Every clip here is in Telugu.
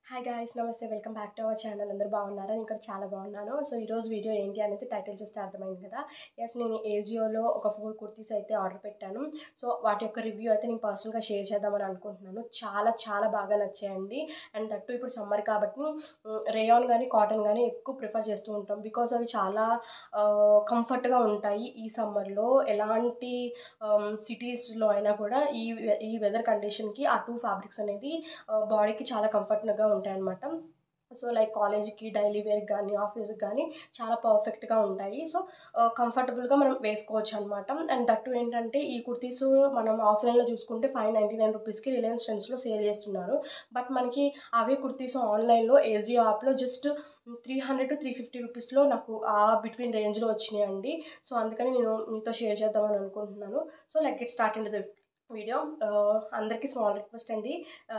hi guys namaste welcome back to our channel అందరూ బాగున్నారా నేను ఇక్కడ చాలా బాగున్నాను సో ఈరోజు వీడియో ఏంటి అనేది టైటిల్ చూస్తే అర్థమైంది కదా ఎస్ నేను ఏజియోలో ఒక ఫోర్ కుర్తీస్ అయితే ఆర్డర్ పెట్టాను సో వాటి యొక్క రివ్యూ అయితే నేను పర్సనల్గా షేర్ చేద్దామని అనుకుంటున్నాను చాలా చాలా బాగా నచ్చాయండి అండ్ దట్టు ఇప్పుడు సమ్మర్ కాబట్టి రేయాన్ కానీ కాటన్ కానీ ఎక్కువ ప్రిఫర్ చేస్తూ ఉంటాం బికాజ్ అవి చాలా కంఫర్ట్గా ఉంటాయి ఈ సమ్మర్లో ఎలాంటి సిటీస్లో అయినా కూడా ఈ ఈ వెదర్ కండిషన్కి ఆ టూ ఫ్యాబ్రిక్స్ అనేది బాడీకి చాలా కంఫర్ట్గా ఉంటాయి అన్నమాట సో లైక్ కాలేజ్కి డైలీ వేర్కి కానీ ఆఫీస్కి కానీ చాలా పర్ఫెక్ట్గా ఉంటాయి సో కంఫర్టబుల్గా మనం వేసుకోవచ్చు అనమాట అండ్ దట్టు ఏంటంటే ఈ కుర్తీస్ మనం ఆఫ్లైన్లో చూసుకుంటే ఫైవ్ నైంటీ నైన్ రూపీస్కి రిలయన్స్ ట్రెండ్స్లో సేల్ చేస్తున్నారు బట్ మనకి అవే కుర్తీస్ ఆన్లైన్లో ఏజియో యాప్లో just three hundred to three fifty రూపీస్లో నాకు ఆ బిట్వీన్ రేంజ్లో వచ్చినాయండి సో అందుకని నేను మీతో షేర్ చేద్దామని అనుకుంటున్నాను so like get start in the video అందరికీ స్మాల్ రిక్వెస్ట్ అండి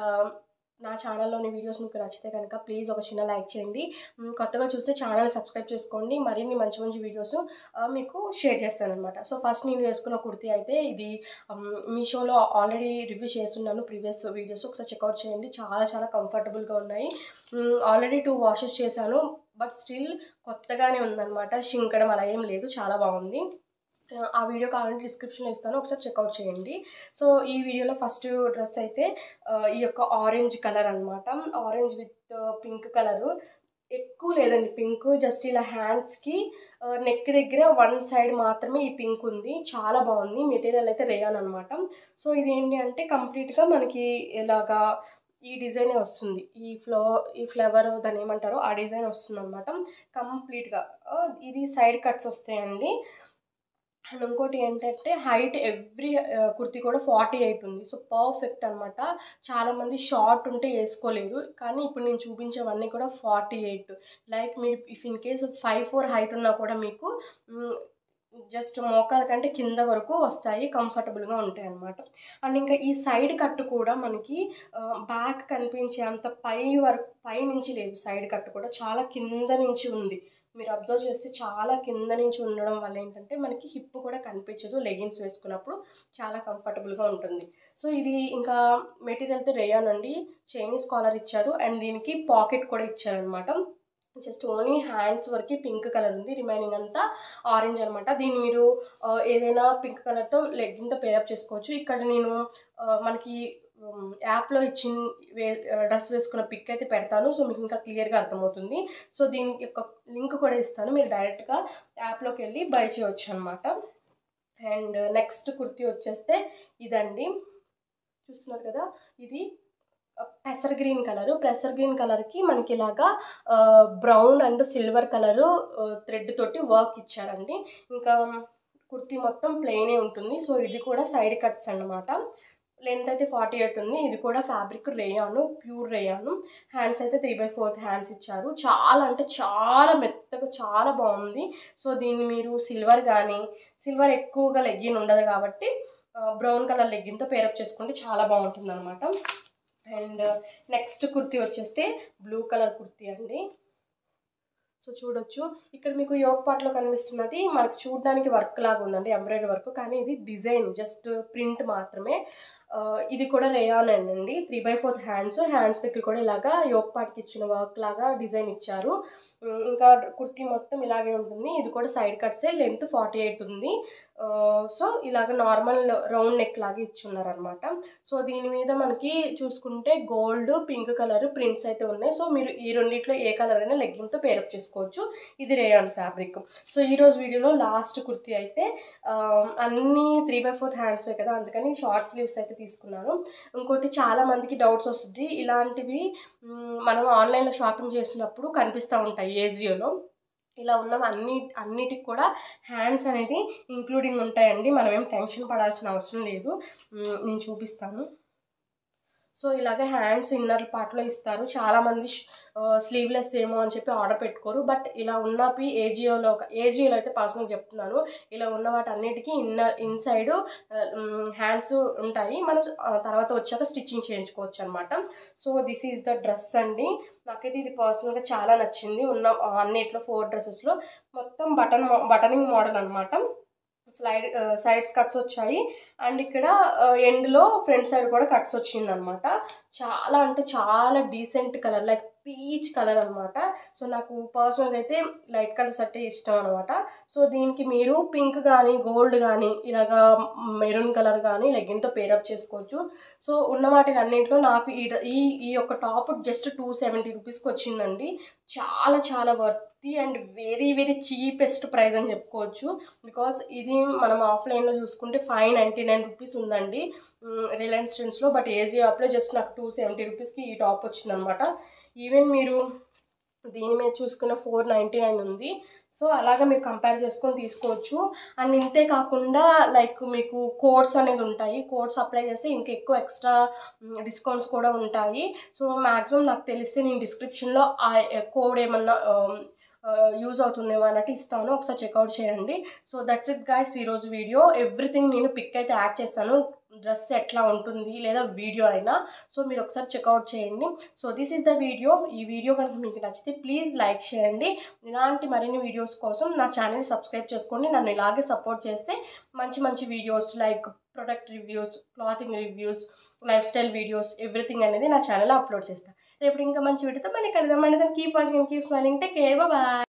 నా ఛానల్లోని వీడియోస్ మీకు నచ్చితే కనుక ప్లీజ్ ఒక చిన్న లైక్ చేయండి కొత్తగా చూస్తే ఛానల్ సబ్స్క్రైబ్ చేసుకోండి మరిన్ని మంచి మంచి వీడియోస్ మీకు షేర్ చేస్తాను అనమాట సో ఫస్ట్ నేను వేసుకున్న కుర్తీ అయితే ఇది మీషోలో ఆల్రెడీ రివ్యూ చేస్తున్నాను ప్రీవియస్ వీడియోస్ ఒకసారి చెక్అవుట్ చేయండి చాలా చాలా కంఫర్టబుల్గా ఉన్నాయి ఆల్రెడీ టూ వాషెస్ చేశాను బట్ స్టిల్ కొత్తగానే ఉందన్నమాట షింకడం అలా ఏం లేదు చాలా బాగుంది ఆ వీడియో కావాలంటే డిస్క్రిప్షన్లో ఇస్తాను ఒకసారి చెక్అవుట్ చేయండి సో ఈ వీడియోలో ఫస్ట్ డ్రెస్ అయితే ఈ యొక్క ఆరెంజ్ కలర్ అనమాట ఆరెంజ్ విత్ పింక్ కలరు ఎక్కువ లేదండి పింక్ జస్ట్ ఇలా హ్యాండ్స్కి నెక్ దగ్గర వన్ సైడ్ మాత్రమే ఈ పింక్ ఉంది చాలా బాగుంది మెటీరియల్ అయితే రేయాన్ అనమాట సో ఇది ఏంటి అంటే కంప్లీట్గా మనకి ఇలాగా ఈ డిజైనే వస్తుంది ఈ ఫ్లో ఈ ఫ్లవర్ దాని ఏమంటారో ఆ డిజైన్ వస్తుంది అనమాట కంప్లీట్గా ఇది సైడ్ కట్స్ వస్తాయండి అండ్ ఇంకోటి ఏంటంటే హైట్ ఎవ్రీ కుర్తీ కూడా ఫార్టీ ఎయిట్ ఉంది సో పర్ఫెక్ట్ అనమాట చాలామంది షార్ట్ ఉంటే వేసుకోలేరు కానీ ఇప్పుడు నేను చూపించేవన్నీ కూడా ఫార్టీ ఎయిట్ లైక్ మీరు if in case five four height ఉన్నా కూడా మీకు జస్ట్ మోకాల కంటే కింద వరకు వస్తాయి కంఫర్టబుల్గా ఉంటాయి అన్నమాట అండ్ ఇంకా ఈ సైడ్ కట్ కూడా మనకి బ్యాక్ కనిపించే అంత పై వరకు పై నుంచి లేదు సైడ్ కట్ కూడా చాలా కింద నుంచి ఉంది మీరు అబ్జర్వ్ చేస్తే చాలా కింద నుంచి ఉండడం వల్ల ఏంటంటే మనకి హిప్ కూడా కనిపించదు లెగిన్స్ వేసుకున్నప్పుడు చాలా కంఫర్టబుల్గా ఉంటుంది సో ఇది ఇంకా మెటీరియల్ అయితే రేయాన్ అండి చైనీస్ కాలర్ ఇచ్చారు అండ్ దీనికి పాకెట్ కూడా ఇచ్చారనమాట జస్ట్ ఓన్లీ హ్యాండ్స్ వరకు పింక్ కలర్ ఉంది రిమైనింగ్ అంతా ఆరెంజ్ అనమాట దీన్ని మీరు ఏదైనా పింక్ కలర్తో లెగ్గింగ్తో పేరప్ చేసుకోవచ్చు ఇక్కడ నేను మనకి యాప్లో ఇచ్చిన వే డ్రెస్ వేసుకున్న పిక్ అయితే పెడతాను సో మీకు ఇంకా క్లియర్గా అర్థమవుతుంది సో దీని యొక్క లింక్ కూడా ఇస్తాను మీరు డైరెక్ట్గా యాప్లోకి వెళ్ళి బై చేయవచ్చు అనమాట అండ్ నెక్స్ట్ కుర్తీ వచ్చేస్తే ఇదండి చూస్తున్నారు కదా ఇది పెసర్ గ్రీన్ కలరు పెసర్ గ్రీన్ కలర్కి మనకి ఇలాగా brown and silver colour thread తోటి వర్క్ ఇచ్చారండి ఇంకా కుర్తీ మొత్తం ప్లెయినే ఉంటుంది సో ఇది కూడా సైడ్ కట్స్ అన్నమాట లెంత్ అయితే ఫార్టీ ఎయిట్ ఉంది ఇది కూడా fabric rayon pure rayon hands అయితే త్రీ బై ఫోర్త్ హ్యాండ్స్ ఇచ్చారు చాలా అంటే చాలా మెత్తగా చాలా బాగుంది సో దీన్ని మీరు సిల్వర్ కానీ సిల్వర్ ఎక్కువగా లెగ్గిన్ ఉండదు కాబట్టి బ్రౌన్ కలర్ లెగ్గిన్తో పేరప్ చేసుకుంటే చాలా బాగుంటుంది అనమాట అండ్ నెక్స్ట్ కుర్తీ వచ్చేస్తే బ్లూ కలర్ కుర్తీ అండి సో చూడొచ్చు ఇక్కడ మీకు యోగ పాటలో కనిపిస్తున్నది మనకు చూడడానికి వర్క్ లాగా ఉందండి ఎంబ్రాయిడరీ వర్క్ కానీ ఇది డిజైన్ జస్ట్ ప్రింట్ మాత్రమే ఇది కూడా రేయాన్ అండి three by fourth hands hands దగ్గర కూడా ఇలాగా యోగ పాటకి ఇచ్చిన వర్క్ లాగా డిజైన్ ఇచ్చారు ఇంకా కుర్తీ మొత్తం ఇలాగే ఉంటుంది ఇది కూడా సైడ్ కట్సే లెంత్ ఫార్టీ ఎయిట్ ఉంది సో ఇలాగ నార్మల్ రౌండ్ నెక్ లాగా ఇచ్చున్నారు అనమాట సో దీని మీద మనకి చూసుకుంటే గోల్డ్ పింక్ కలర్ ప్రింట్స్ అయితే ఉన్నాయి సో మీరు ఈ రెండిట్లో ఏ కలర్ అయినా లెగ్గింగ్తో పేరప్ చేసుకోవచ్చు ఇది రేయాన్ ఫ్యాబ్రిక్ సో ఈరోజు వీడియోలో లాస్ట్ కుర్తీ అయితే అన్నీ త్రీ బై ఫోర్త్ హ్యాండ్స్వే కదా అందుకని షార్ట్ స్లీవ్స్ అయితే తీసుకున్నాను ఇంకోటి చాలా మందికి డౌట్స్ వస్తుంది ఇలాంటివి మనం ఆన్లైన్లో షాపింగ్ చేసినప్పుడు కనిపిస్తూ ఉంటాయి ఏజియోలో ఇలా ఉన్న అన్ని అన్నిటికి కూడా హ్యాండ్స్ అనేది ఇంక్లూడింగ్ ఉంటాయండి మనం ఏం టెన్షన్ పడాల్సిన అవసరం లేదు నేను చూపిస్తాను సో ఇలాగ హ్యాండ్స్ ఇన్నర్ పార్ట్లో ఇస్తారు చాలామంది స్లీవ్లెస్ ఏమో అని చెప్పి ఆర్డర్ పెట్టుకోరు బట్ ఇలా ఉన్నవి ఏజియోలో ఏజియోలో అయితే పర్సనల్ చెప్తున్నాను ఇలా ఉన్న వాటి అన్నిటికీ ఇన్నర్ ఇన్సైడ్ హ్యాండ్స్ ఉంటాయి మనం తర్వాత వచ్చాక స్టిచ్చింగ్ చేయించుకోవచ్చు అనమాట so this is the dress అండి నాకైతే ఇది పర్సనల్గా చాలా నచ్చింది ఉన్న అన్నిట్లో ఫోర్ డ్రెస్సెస్లో మొత్తం బటన్ బటనింగ్ మోడల్ అనమాట స్లైడ్ సైడ్స్ కట్స్ వచ్చాయి అండ్ ఇక్కడ ఎండ్లో ఫ్రంట్ సైడ్ కూడా కట్స్ వచ్చింది అనమాట చాలా అంటే చాలా decent colour like peach colour అనమాట సో నాకు పర్సనల్గా అయితే లైట్ కలర్స్ అంటే ఇష్టం అనమాట సో దీనికి మీరు పింక్ కానీ గోల్డ్ కానీ ఇలాగా మెరూన్ కలర్ కానీ లెగ్గిన్తో పేరప్ చేసుకోవచ్చు సో ఉన్న వాటికి అన్నింటిలో నాకు ఈ ఈ ఈ యొక్క టాప్ జస్ట్ టూ సెవెంటీ రూపీస్కి వచ్చిందండి చాలా చాలా worthy and very very cheapest price అని చెప్పుకోవచ్చు బికాస్ ఇది మనం ఆఫ్లైన్లో చూసుకుంటే ఫైవ్ నైంటీ నైన్ రూపీస్ ఉందండి రిలయన్స్ ట్రెండ్స్లో బట్ ఏజీ యాప్లో జస్ట్ నాకు టూ సెవెంటీ రూపీస్కి ఈ టాప్ వచ్చిందనమాట ఈవెన్ మీరు దీని మీద చూసుకున్న ఫోర్ నైంటీ నైన్ ఉంది సో అలాగా మీరు కంపేర్ చేసుకొని తీసుకోవచ్చు అండ్ ఇంతే కాకుండా లైక్ మీకు కోడ్స్ అనేది ఉంటాయి కోడ్స్ అప్లై చేస్తే ఇంకా ఎక్కువ ఎక్స్ట్రా డిస్కౌంట్స్ కూడా ఉంటాయి సో మ్యాక్సిమం నాకు తెలిస్తే నేను డిస్క్రిప్షన్లో ఆ కోడ్ ఏమన్నా యూజ్ అవుతుందేమో అన్నట్టు ఇస్తాను ఒకసారి చెక్అవుట్ చేయండి సో దట్స్ ఇట్ గైడ్స్ ఈరోజు వీడియో ఎవ్రీథింగ్ నేను పిక్ అయితే యాడ్ చేస్తాను డ్రెస్ ఎట్లా ఉంటుంది లేదా వీడియో అయినా సో మీరు ఒకసారి చెక్అవుట్ చేయండి so this is the video ఈ వీడియో కనుక మీకు నచ్చితే ప్లీజ్ లైక్ చేయండి ఇలాంటి మరిన్ని వీడియోస్ కోసం నా ఛానల్ని సబ్స్క్రైబ్ చేసుకోండి నన్ను ఇలాగే సపోర్ట్ చేస్తే మంచి మంచి videos like product reviews clothing reviews lifestyle videos everything అనేది నా ఛానల్లో అప్లోడ్ చేస్తాను రేపు ఇంకా మంచి వీడియోతో మళ్ళీ కలుద్దాం అంటే keep watching keep smiling take care bye